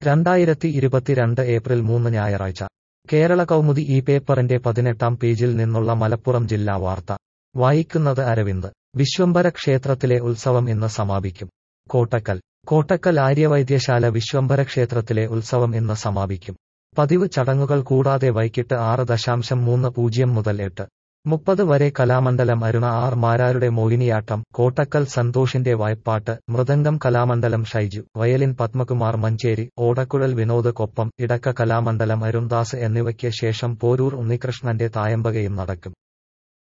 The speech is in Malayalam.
രണ്ടായിരത്തി ഇരുപത്തിരണ്ട് ഏപ്രിൽ മൂന്ന് ഞായറാഴ്ച കേരള കൗമുദി ഈ പേപ്പറിന്റെ പതിനെട്ടാം പേജിൽ നിന്നുള്ള മലപ്പുറം ജില്ലാ വാർത്ത വായിക്കുന്നത് അരവിന്ദ് വിശ്വംഭര ക്ഷേത്രത്തിലെ ഉത്സവം ഇന്ന് സമാപിക്കും കോട്ടക്കൽ കോട്ടക്കൽ ആര്യവൈദ്യശാല വിശ്വംഭര ക്ഷേത്രത്തിലെ ഉത്സവം ഇന്ന് സമാപിക്കും പതിവ് ചടങ്ങുകൾ കൂടാതെ വൈകിട്ട് ആറ് ദശാംശം മൂന്ന് പൂജ്യം മുതൽ എട്ട് മുപ്പത് വരെ കലാമണ്ഡലം അരുണ ആർ മാരാരുടെ മോഹിനിയാട്ടം കോട്ടക്കൽ സന്തോഷിന്റെ വായ്പാട്ട് മൃദംഗം കലാമണ്ഡലം ഷൈജു വയലിൻ പത്മകുമാർ മഞ്ചേരി ഓടക്കുഴൽ വിനോദ് കൊപ്പം ഇടക്ക കലാമണ്ഡലം അരുൺദാസ് എന്നിവയ്ക്ക് ശേഷം പോരൂർ ഉണ്ണികൃഷ്ണന്റെ തായമ്പകയും നടക്കും